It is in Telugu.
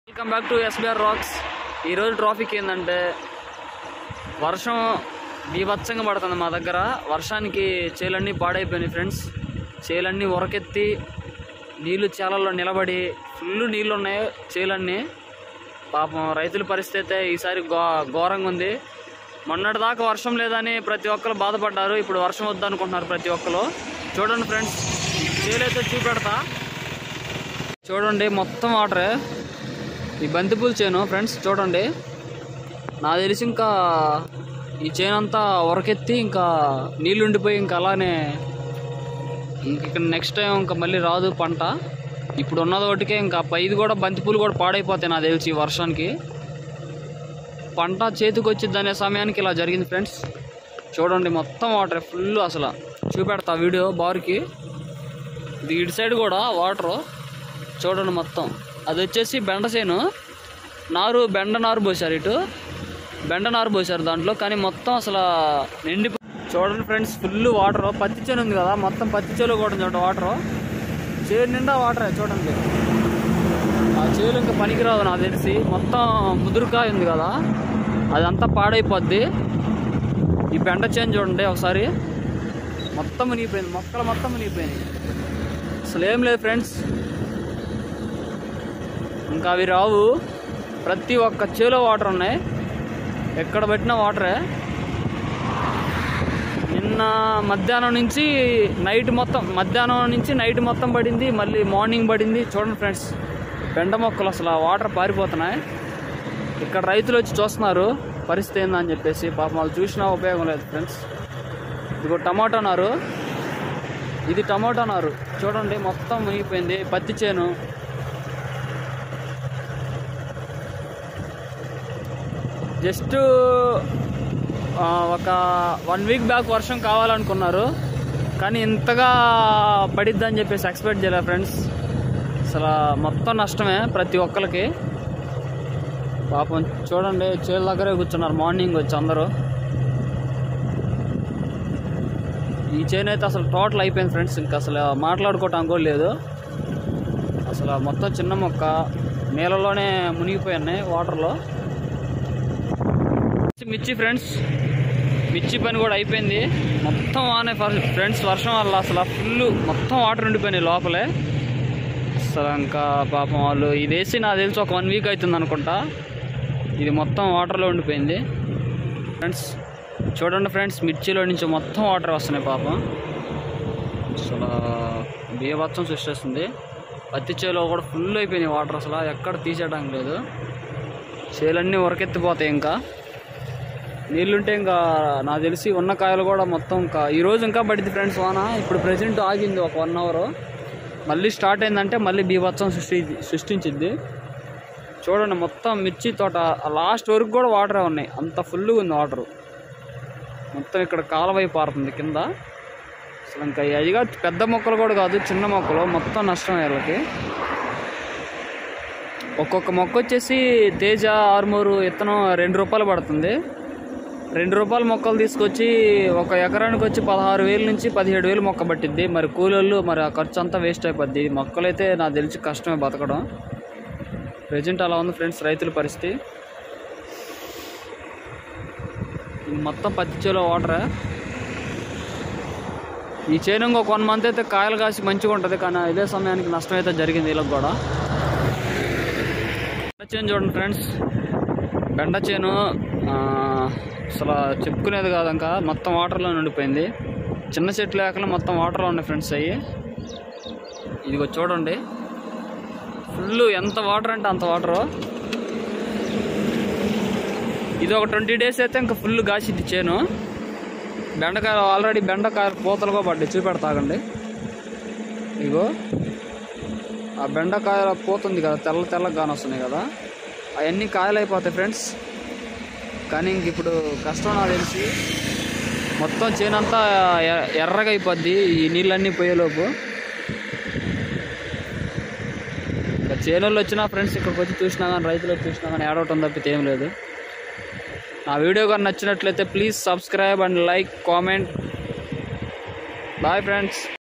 welcome back to SBR rocks ఈరోజు ట్రాఫిక్ ఏంటంటే వర్షం బీభత్సంగా పడుతుంది మా దగ్గర వర్షానికి చేలన్నీ పాడైపోయినాయి ఫ్రెండ్స్ చేలన్నీ ఉరకెత్తి నీళ్లు చేలల్లో నిలబడి ఫుల్ నీళ్ళు ఉన్నాయి చేలన్నీ పాపం రైతుల పరిస్థితి అయితే ఈసారి ఘో ఘోరంగా ఉంది మొన్నటి దాకా వర్షం లేదని ప్రతి ఒక్కరు బాధపడ్డారు ఇప్పుడు వర్షం వద్దనుకుంటున్నారు ప్రతి ఒక్కరు చూడండి ఫ్రెండ్స్ చేలైతే చూపెడతా చూడండి మొత్తం వాటరే ఈ బంతిపూల చేను ఫ్రెండ్స్ చూడండి నాకు తెలిసి ఇంకా ఈ చేను అంతా ఉరకెత్తి ఇంకా నీళ్ళు ఉండిపోయి ఇంకా అలానే ఇంక ఇక్కడ నెక్స్ట్ టైం ఇంకా మళ్ళీ రాదు పంట ఇప్పుడు ఉన్నది ఒకటికే ఇంకా పైది కూడా బంతిపూలు కూడా పాడైపోతాయి నాకు తెలిసి ఈ వర్షానికి పంట చేతికి వచ్చింది అనే సమయానికి ఇలా జరిగింది ఫ్రెండ్స్ చూడండి మొత్తం వాటర్ ఫుల్ అసలు చూపెడతా వీడియో బార్కి ఇది ఇటు సైడ్ కూడా వాటరు చూడండి మొత్తం అది వచ్చేసి బెండ చేను నారు బెండ నారు పోసారు ఇటు బెండ నారు పోసారు దాంట్లో కానీ మొత్తం అసలు నిండి చూడండి ఫ్రెండ్స్ ఫుల్ వాటర్ పత్తి చేను ఉంది కదా మొత్తం పత్తి చేలో కూడా చూడండి వాటర్ చేను నిండా వాటరే చూడండి ఆ చేలు ఇంకా పనికిరాదు నాకు తెలిసి మొత్తం ముదురుకాయ ఉంది కదా అదంతా పాడైపోద్ది ఈ బెండ చేను చూడండి ఒకసారి మొత్తం మునిగిపోయింది మొక్కలు మొత్తం మునిగిపోయినాయి అసలు ఏం లేదు ఫ్రెండ్స్ ఇంకా అవి రావు ప్రతి ఒక్క చేలో వాటర్ ఉన్నాయి ఎక్కడ పెట్టినా వాటరే నిన్న మధ్యాహ్నం నుంచి నైట్ మొత్తం మధ్యాహ్నం నుంచి నైట్ మొత్తం పడింది మళ్ళీ మార్నింగ్ పడింది చూడండి ఫ్రెండ్స్ బెండ మొక్కలు అసలు ఆ వాటర్ పారిపోతున్నాయి ఇక్కడ రైతులు వచ్చి చూస్తున్నారు పరిస్థితి ఏందని చెప్పేసి పాపం వాళ్ళు చూసినా ఉపయోగం లేదు ఫ్రెండ్స్ ఇదిగో టమాటా నారు ఇది టమాటా నారు చూడండి మొత్తం మునిగిపోయింది పత్తి చేను జస్ట్ ఆ, ఒక వన్ వీక్ బ్యాక్ వర్షం కావాలనుకున్నారు కానీ ఇంతగా పడిద్దని చెప్పేసి ఎక్స్పెక్ట్ చేయలే ఫ్రెండ్స్ అసలు మొత్తం నష్టమే ప్రతి ఒక్కరికి పాపం చూడండి చేల దగ్గరే కూర్చున్నారు మార్నింగ్ వచ్చి అందరూ ఈ చైన్ అయితే అసలు టోటల్ అయిపోయింది ఫ్రెండ్స్ ఇంకా అసలు మాట్లాడుకోవటానికి కూడా లేదు అసలు మొత్తం చిన్న మొక్క నీళ్ళలోనే మునిగిపోయి ఉన్నాయి వాటర్లో మిర్చి ఫ్రెండ్స్ మిర్చి పని కూడా అయిపోయింది మొత్తం ఆనే ఫ్రెండ్స్ వర్షం వల్ల అసలు ఫుల్ మొత్తం వాటర్ ఉండిపోయినాయి లోపలే అసలు ఇంకా పాపం వాళ్ళు ఇది వేసి నాకు తెలిసి ఒక వన్ వీక్ అవుతుంది అనుకుంటా ఇది మొత్తం వాటర్లో ఉండిపోయింది ఫ్రెండ్స్ చూడండి ఫ్రెండ్స్ మిర్చిలో నుంచి మొత్తం వాటర్ వస్తున్నాయి పాపం అసలు బీభత్సం సృష్టిస్తుంది పత్తి చేలో కూడా ఫుల్ అయిపోయినాయి వాటర్ అసలు ఎక్కడ తీసేయడానికి లేదు చేలన్నీ ఉరకెత్తిపోతాయి ఇంకా నీళ్ళుంటే ఇంకా నాకు తెలిసి ఉన్న కాయలు కూడా మొత్తం ఇంకా ఈ రోజు ఇంకా పడింది ఫ్రెండ్స్ వాన ఇప్పుడు ప్రెజెంట్ ఆగింది ఒక వన్ అవర్ మళ్ళీ స్టార్ట్ అయిందంటే మళ్ళీ బీభత్సం సృష్టి సృష్టించింది చూడండి మొత్తం మిర్చి తోట లాస్ట్ వరకు కూడా వాటరే ఉన్నాయి అంత ఫుల్గా ఉంది వాటర్ మొత్తం ఇక్కడ కాలవై పారుతుంది కింద అసలు ఇంకా అదిగా పెద్ద మొక్కలు కూడా కాదు చిన్న మొక్కలు మొత్తం నష్టం వీళ్ళకి ఒక్కొక్క మొక్క వచ్చేసి తేజ ఆర్మూరు విత్తనం రెండు రూపాయలు పడుతుంది రెండు రూపాయల మొక్కలు తీసుకొచ్చి ఒక ఎకరానికి వచ్చి పదహారు వేల నుంచి పదిహేడు వేలు మొక్క పట్టిద్ది మరి కూలోళ్ళు మరి ఆ ఖర్చు అంతా వేస్ట్ అయిపోద్ది మొక్కలైతే నాకు తెలిసి కష్టమే బతకడం ప్రజెంట్ అలా ఉంది ఫ్రెండ్స్ రైతుల పరిస్థితి ఇది మొత్తం పత్తి చేలో వాటరే ఈ చేను ఇంకొక వన్ మంత్ అయితే కాయలు కాసి మంచిగా ఉంటుంది కానీ ఇదే సమయానికి నష్టం అయితే జరిగింది వీళ్ళకి కూడా బెండ చేను చూడండి ఫ్రెండ్స్ బెండ చేను ఆ, అసలు చెప్పుకునేది కాదు ఇంకా మొత్తం వాటర్లో ఉండిపోయింది చిన్న చెట్లు లేకుండా మొత్తం వాటర్లో ఉన్నాయి ఫ్రెండ్స్ అయ్యి ఇదిగో చూడండి ఫుల్ ఎంత వాటర్ అంటే అంత వాటరు ఇది ఒక ట్వంటీ డేస్ అయితే ఇంకా ఫుల్ కాసిద్ది చేను బెండకాయలు ఆల్రెడీ బెండకాయలు పూతలు కూడా పడ్డాయి చూపెడతాగండి ఇగో ఆ బెండకాయల పూత ఉంది కదా తెల్ల తెల్లగా కానొస్తున్నాయి కదా అవన్నీ కాయలు అయిపోతాయి ఫ్రెండ్స్ కానీ ఇంక ఇప్పుడు కష్టం నాకు తెలిసి మొత్తం చేనంతా ఎ- ఎర్రగా అయిపోద్ది ఈ నీళ్ళన్నీ పోయేలోపు ఇంకా చేనుల్లో వచ్చినా ఫ్రెండ్స్ ఇక్కడికి వచ్చి చూసినా కానీ రైతులు వచ్చి చూసినా కానీ ఏడవటం తప్పితే ఏం లేదు నా వీడియో కానీ నచ్చినట్లయితే please subscribe and like comment bye friends